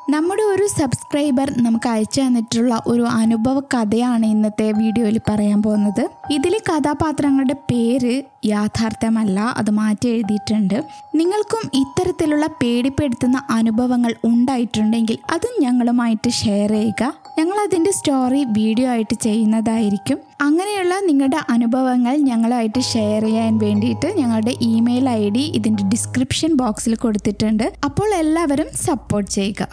നമ്മുടെ ഒരു സബ്സ്ക്രൈബർ നമുക്ക് അയച്ചു തന്നിട്ടുള്ള ഒരു അനുഭവ കഥയാണ് ഇന്നത്തെ വീഡിയോയിൽ പറയാൻ പോകുന്നത് ഇതിലെ കഥാപാത്രങ്ങളുടെ പേര് യാഥാർത്ഥ്യമല്ല അത് മാറ്റി എഴുതിയിട്ടുണ്ട് നിങ്ങൾക്കും ഇത്തരത്തിലുള്ള പേടിപ്പെടുത്തുന്ന അനുഭവങ്ങൾ ഉണ്ടായിട്ടുണ്ടെങ്കിൽ അതും ഞങ്ങളുമായിട്ട് ഷെയർ ചെയ്യുക ഞങ്ങൾ അതിൻ്റെ സ്റ്റോറി വീഡിയോ ആയിട്ട് ചെയ്യുന്നതായിരിക്കും അങ്ങനെയുള്ള നിങ്ങളുടെ അനുഭവങ്ങൾ ഞങ്ങളുമായിട്ട് ഷെയർ ചെയ്യാൻ വേണ്ടിയിട്ട് ഞങ്ങളുടെ ഇമെയിൽ ഐ ഡി ഇതിൻ്റെ ഡിസ്ക്രിപ്ഷൻ ബോക്സിൽ കൊടുത്തിട്ടുണ്ട് അപ്പോൾ എല്ലാവരും സപ്പോർട്ട് ചെയ്യുക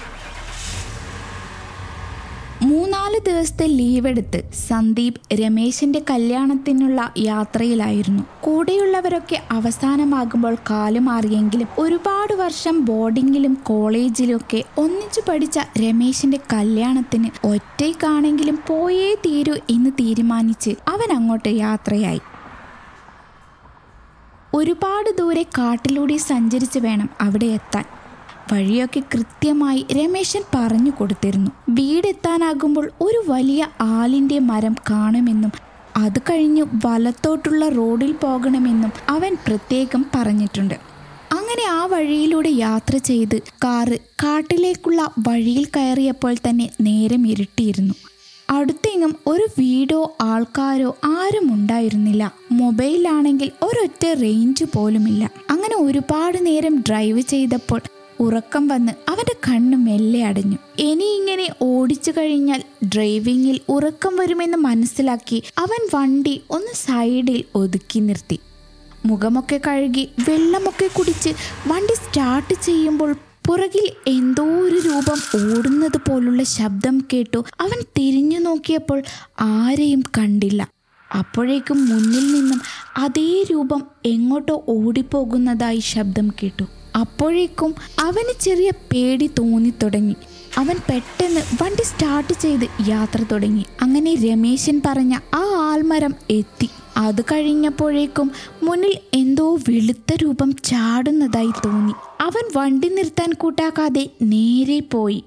മൂന്നാല് ദിവസത്തെ ലീവ് എടുത്ത് സന്ദീപ് രമേശിന്റെ കല്യാണത്തിനുള്ള യാത്രയിലായിരുന്നു കൂടെയുള്ളവരൊക്കെ അവസാനമാകുമ്പോൾ കാലുമാറിയെങ്കിലും ഒരുപാട് വർഷം ബോർഡിങ്ങിലും കോളേജിലും ഒക്കെ ഒന്നിച്ചു പഠിച്ച രമേശിന്റെ കല്യാണത്തിന് ഒറ്റയ്ക്കാണെങ്കിലും പോയേ തീരൂ എന്ന് തീരുമാനിച്ച് അവൻ അങ്ങോട്ട് യാത്രയായി ഒരുപാട് ദൂരെ കാട്ടിലൂടെ സഞ്ചരിച്ച് വേണം അവിടെ എത്താൻ വഴിയൊക്കെ കൃത്യമായി രമേശൻ പറഞ്ഞു കൊടുത്തിരുന്നു വീടെത്താനാകുമ്പോൾ ഒരു വലിയ ആലിൻ്റെ മരം കാണുമെന്നും അത് കഴിഞ്ഞ് വലത്തോട്ടുള്ള റോഡിൽ പോകണമെന്നും അവൻ പ്രത്യേകം പറഞ്ഞിട്ടുണ്ട് അങ്ങനെ ആ വഴിയിലൂടെ യാത്ര ചെയ്ത് കാറ് കാട്ടിലേക്കുള്ള വഴിയിൽ കയറിയപ്പോൾ തന്നെ നേരം ഇരുട്ടിയിരുന്നു അടുത്തെങ്ങും ഒരു വീടോ ആൾക്കാരോ ആരും ഉണ്ടായിരുന്നില്ല മൊബൈലാണെങ്കിൽ ഒരൊറ്റ റേഞ്ച് പോലുമില്ല അങ്ങനെ ഒരുപാട് നേരം ഡ്രൈവ് ചെയ്തപ്പോൾ ഉറക്കം വന്ന് അവന്റെ കണ്ണ് മെല്ലെ അടഞ്ഞു ഇനി ഇങ്ങനെ ഓടിച്ചു കഴിഞ്ഞാൽ ഡ്രൈവിങ്ങിൽ ഉറക്കം വരുമെന്ന് മനസ്സിലാക്കി അവൻ വണ്ടി ഒന്ന് സൈഡിൽ ഒതുക്കി നിർത്തി മുഖമൊക്കെ കഴുകി വെള്ളമൊക്കെ കുടിച്ച് വണ്ടി സ്റ്റാർട്ട് ചെയ്യുമ്പോൾ പുറകിൽ എന്തോ ഒരു രൂപം ഓടുന്നത് പോലുള്ള ശബ്ദം കേട്ടു അവൻ തിരിഞ്ഞു നോക്കിയപ്പോൾ ആരെയും കണ്ടില്ല അപ്പോഴേക്കും മുന്നിൽ നിന്നും അതേ രൂപം എങ്ങോട്ടോ ഓടിപ്പോകുന്നതായി ശബ്ദം കേട്ടു അപ്പോഴേക്കും അവന് ചെറിയ പേടി തോന്നി തുടങ്ങി അവൻ പെട്ടെന്ന് വണ്ടി സ്റ്റാർട്ട് ചെയ്ത് യാത്ര തുടങ്ങി അങ്ങനെ രമേശൻ പറഞ്ഞ ആ ആൽമരം എത്തി അത് കഴിഞ്ഞപ്പോഴേക്കും മുന്നിൽ എന്തോ വെളുത്ത രൂപം ചാടുന്നതായി തോന്നി അവൻ വണ്ടി നിർത്താൻ കൂട്ടാക്കാതെ നേരെ പോയി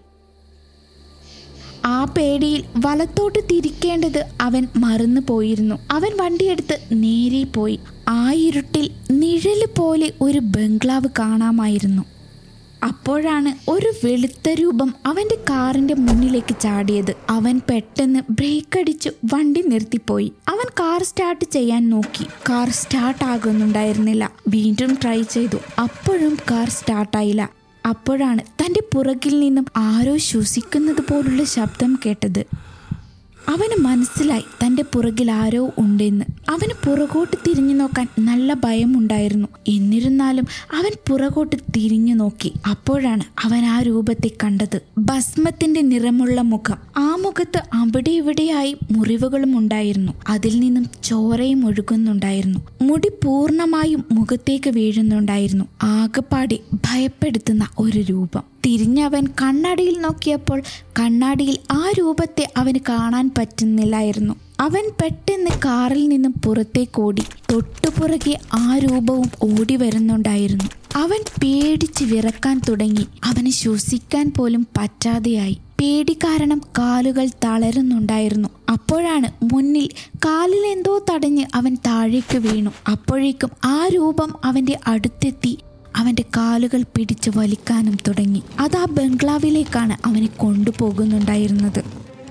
ആ പേടിയിൽ വലത്തോട്ട് തിരിക്കേണ്ടത് അവൻ മറന്നു പോയിരുന്നു അവൻ വണ്ടിയെടുത്ത് നേരെ പോയി ആ ഇരുട്ടിൽ നിഴല് പോലെ ഒരു ബംഗ്ലാവ് കാണാമായിരുന്നു അപ്പോഴാണ് ഒരു വെളുത്ത രൂപം അവന്റെ കാറിന്റെ മുന്നിലേക്ക് ചാടിയത് അവൻ പെട്ടെന്ന് ബ്രേക്ക് അടിച്ചു വണ്ടി നിർത്തിപ്പോയി അവൻ കാർ സ്റ്റാർട്ട് ചെയ്യാൻ നോക്കി കാർ സ്റ്റാർട്ട് ആകുന്നുണ്ടായിരുന്നില്ല വീണ്ടും ട്രൈ ചെയ്തു അപ്പോഴും കാർ സ്റ്റാർട്ടായില്ല അപ്പോഴാണ് തൻ്റെ പുറകിൽ നിന്നും ആരോ ശ്വസിക്കുന്നത് പോലുള്ള ശബ്ദം കേട്ടത് അവന് മനസ്സിലായി തൻ്റെ പുറകിൽ ആരോ ഉണ്ടെന്ന് അവന് പുറകോട്ട് തിരിഞ്ഞു നോക്കാൻ നല്ല ഭയമുണ്ടായിരുന്നു എന്നിരുന്നാലും അവൻ പുറകോട്ട് തിരിഞ്ഞു നോക്കി അപ്പോഴാണ് അവൻ ആ രൂപത്തെ കണ്ടത് ഭസ്മത്തിന്റെ നിറമുള്ള മുഖം ആ മുഖത്ത് അവിടെ ഇവിടെയായി മുറിവുകളും ഉണ്ടായിരുന്നു അതിൽ നിന്നും ചോരയും ഒഴുകുന്നുണ്ടായിരുന്നു മുടി പൂർണ്ണമായും മുഖത്തേക്ക് വീഴുന്നുണ്ടായിരുന്നു ആകെപ്പാടെ ഭയപ്പെടുത്തുന്ന ഒരു രൂപം തിരിഞ്ഞവൻ കണ്ണാടിയിൽ നോക്കിയപ്പോൾ കണ്ണാടിയിൽ ആ രൂപത്തെ അവന് കാണാൻ പറ്റുന്നില്ലായിരുന്നു അവൻ പെട്ടെന്ന് കാറിൽ നിന്നും പുറത്തേക്കോടി തൊട്ടുപുറകെ ആ രൂപവും ഓടി വരുന്നുണ്ടായിരുന്നു അവൻ പേടിച്ച് വിറക്കാൻ തുടങ്ങി അവന് ശ്വസിക്കാൻ പോലും പറ്റാതെയായി പേടി കാരണം കാലുകൾ തളരുന്നുണ്ടായിരുന്നു അപ്പോഴാണ് മുന്നിൽ കാലിൽ എന്തോ തടഞ്ഞ് അവൻ താഴേക്ക് വീണു അപ്പോഴേക്കും ആ രൂപം അവന്റെ അടുത്തെത്തി അവന്റെ കാലുകൾ പിടിച്ച് വലിക്കാനും തുടങ്ങി അത് ആ ബംഗ്ലാവിലേക്കാണ് അവനെ കൊണ്ടുപോകുന്നുണ്ടായിരുന്നത്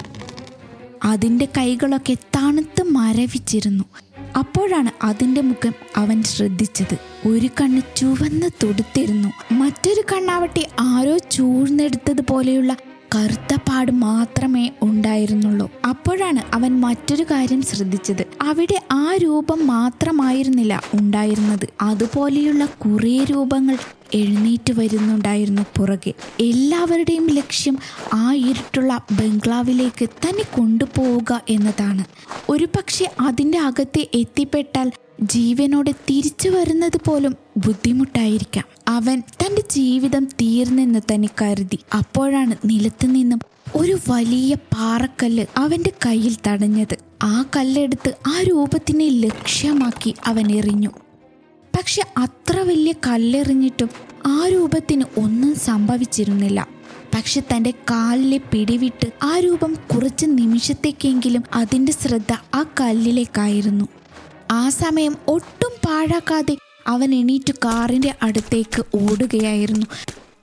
അതിൻ്റെ കൈകളൊക്കെ തണുത്ത് മരവിച്ചിരുന്നു അപ്പോഴാണ് അതിൻ്റെ മുഖം അവൻ ശ്രദ്ധിച്ചത് ഒരു കണ്ണ് ചുവന്ന് തൊടുത്തിരുന്നു മറ്റൊരു കണ്ണാവട്ടെ ആരോ ചൂഴ്ന്നെടുത്തത് പോലെയുള്ള കറുത്ത പാട് മാത്രമേ ഉണ്ടായിരുന്നുള്ളൂ അപ്പോഴാണ് അവൻ മറ്റൊരു കാര്യം ശ്രദ്ധിച്ചത് അവിടെ ആ രൂപം മാത്രമായിരുന്നില്ല ഉണ്ടായിരുന്നത് അതുപോലെയുള്ള കുറേ രൂപങ്ങൾ എഴുന്നേറ്റ് വരുന്നുണ്ടായിരുന്നു പുറകെ എല്ലാവരുടെയും ലക്ഷ്യം ആ ഇരുട്ടുള്ള ബംഗ്ലാവിലേക്ക് തന്നെ കൊണ്ടുപോവുക എന്നതാണ് ഒരു പക്ഷെ അതിൻ്റെ അകത്തെ എത്തിപ്പെട്ടാൽ ജീവനോടെ തിരിച്ചു വരുന്നത് പോലും ബുദ്ധിമുട്ടായിരിക്കാം അവൻ തൻ്റെ ജീവിതം തീർന്നെന്ന് തന്നെ കരുതി അപ്പോഴാണ് നിലത്ത് നിന്നും ഒരു വലിയ പാറക്കല്ല് അവൻ്റെ കയ്യിൽ തടഞ്ഞത് ആ കല്ലെടുത്ത് ആ രൂപത്തിനെ ലക്ഷ്യമാക്കി അവൻ എറിഞ്ഞു പക്ഷെ അത്ര വലിയ കല്ലെറിഞ്ഞിട്ടും ആ രൂപത്തിന് ഒന്നും സംഭവിച്ചിരുന്നില്ല പക്ഷെ തൻ്റെ കാലിലെ പിടിവിട്ട് ആ രൂപം കുറച്ച് നിമിഷത്തേക്കെങ്കിലും അതിൻ്റെ ശ്രദ്ധ ആ കല്ലിലേക്കായിരുന്നു ആ സമയം ഒട്ടും പാഴാക്കാതെ അവൻ എണീറ്റു കാറിൻ്റെ അടുത്തേക്ക് ഓടുകയായിരുന്നു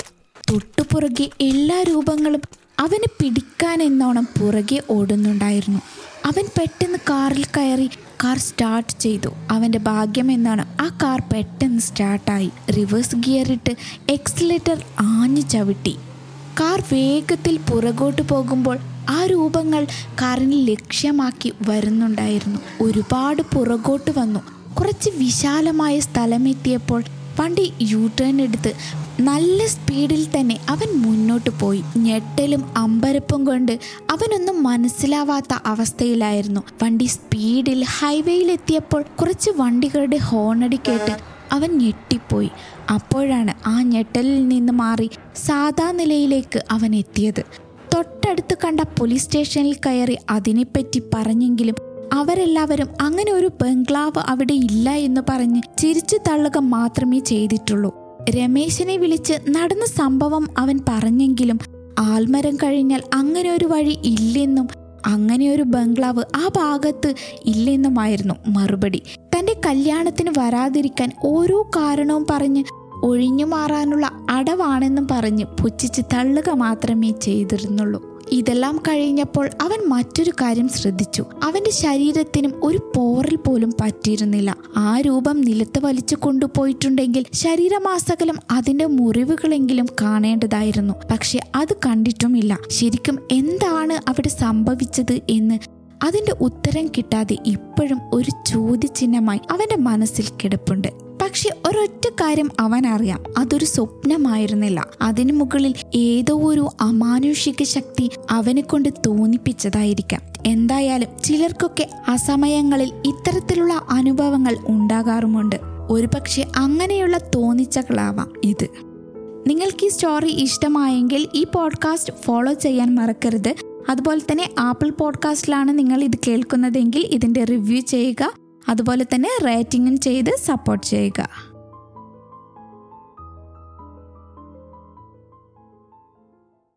തൊട്ടുപുറകെ എല്ലാ രൂപങ്ങളും അവന് പിടിക്കാൻ എന്നോണം പുറകെ ഓടുന്നുണ്ടായിരുന്നു അവൻ പെട്ടെന്ന് കാറിൽ കയറി കാർ സ്റ്റാർട്ട് ചെയ്തു അവൻ്റെ ഭാഗ്യം എന്നാണ് ആ കാർ പെട്ടെന്ന് സ്റ്റാർട്ടായി റിവേഴ്സ് ഗിയറിട്ട് എക്സിലേറ്റർ ആഞ്ഞു ചവിട്ടി കാർ വേഗത്തിൽ പുറകോട്ട് പോകുമ്പോൾ ആ രൂപങ്ങൾ കാറിനെ ലക്ഷ്യമാക്കി വരുന്നുണ്ടായിരുന്നു ഒരുപാട് പുറകോട്ട് വന്നു കുറച്ച് വിശാലമായ സ്ഥലമെത്തിയപ്പോൾ വണ്ടി യു ടേൺ എടുത്ത് നല്ല സ്പീഡിൽ തന്നെ അവൻ മുന്നോട്ട് പോയി ഞെട്ടലും അമ്പരപ്പും കൊണ്ട് അവനൊന്നും മനസ്സിലാവാത്ത അവസ്ഥയിലായിരുന്നു വണ്ടി സ്പീഡിൽ ഹൈവേയിലെത്തിയപ്പോൾ കുറച്ച് വണ്ടികളുടെ ഹോണടി കേട്ട് അവൻ ഞെട്ടിപ്പോയി അപ്പോഴാണ് ആ ഞെട്ടലിൽ നിന്ന് മാറി സാധാ നിലയിലേക്ക് അവൻ എത്തിയത് തൊട്ടടുത്ത് കണ്ട പോലീസ് സ്റ്റേഷനിൽ കയറി അതിനെപ്പറ്റി പറഞ്ഞെങ്കിലും അവരെല്ലാവരും അങ്ങനെ ഒരു ബംഗ്ലാവ് അവിടെ ഇല്ല എന്ന് പറഞ്ഞ് ചിരിച്ചു തള്ളുക മാത്രമേ ചെയ്തിട്ടുള്ളൂ രമേശനെ വിളിച്ച് നടന്ന സംഭവം അവൻ പറഞ്ഞെങ്കിലും ആൽമരം കഴിഞ്ഞാൽ അങ്ങനെ ഒരു വഴി ഇല്ലെന്നും അങ്ങനെ ഒരു ബംഗ്ലാവ് ആ ഭാഗത്ത് ഇല്ലെന്നുമായിരുന്നു മറുപടി തന്റെ കല്യാണത്തിന് വരാതിരിക്കാൻ ഓരോ കാരണവും പറഞ്ഞ് ഒഴിഞ്ഞു മാറാനുള്ള അടവാണെന്നും പറഞ്ഞ് പുച്ഛിച്ച് തള്ളുക മാത്രമേ ചെയ്തിരുന്നുള്ളൂ ഇതെല്ലാം കഴിഞ്ഞപ്പോൾ അവൻ മറ്റൊരു കാര്യം ശ്രദ്ധിച്ചു അവന്റെ ശരീരത്തിനും ഒരു പോറൽ പോലും പറ്റിയിരുന്നില്ല ആ രൂപം നിലത്ത് വലിച്ചു കൊണ്ടുപോയിട്ടുണ്ടെങ്കിൽ ശരീരമാസകലം അതിന്റെ മുറിവുകളെങ്കിലും കാണേണ്ടതായിരുന്നു പക്ഷെ അത് കണ്ടിട്ടുമില്ല ശരിക്കും എന്താണ് അവിടെ സംഭവിച്ചത് എന്ന് അതിന്റെ ഉത്തരം കിട്ടാതെ ഇപ്പോഴും ഒരു ചോദ്യചിഹ്നമായി അവന്റെ മനസ്സിൽ കിടപ്പുണ്ട് പക്ഷെ ഒരൊറ്റ കാര്യം അവൻ അറിയാം അതൊരു സ്വപ്നമായിരുന്നില്ല അതിനു മുകളിൽ ഏതോ ഒരു അമാനുഷിക ശക്തി അവനെ കൊണ്ട് തോന്നിപ്പിച്ചതായിരിക്കാം എന്തായാലും ചിലർക്കൊക്കെ അസമയങ്ങളിൽ ഇത്തരത്തിലുള്ള അനുഭവങ്ങൾ ഉണ്ടാകാറുമുണ്ട് ഒരുപക്ഷെ അങ്ങനെയുള്ള തോന്നിച്ചകളാവാം ഇത് നിങ്ങൾക്ക് ഈ സ്റ്റോറി ഇഷ്ടമായെങ്കിൽ ഈ പോഡ്കാസ്റ്റ് ഫോളോ ചെയ്യാൻ മറക്കരുത് അതുപോലെ തന്നെ ആപ്പിൾ പോഡ്കാസ്റ്റിലാണ് നിങ്ങൾ ഇത് കേൾക്കുന്നതെങ്കിൽ ഇതിൻ്റെ റിവ്യൂ ചെയ്യുക അതുപോലെ തന്നെ റേറ്റിംഗും ചെയ്ത് സപ്പോർട്ട് ചെയ്യുക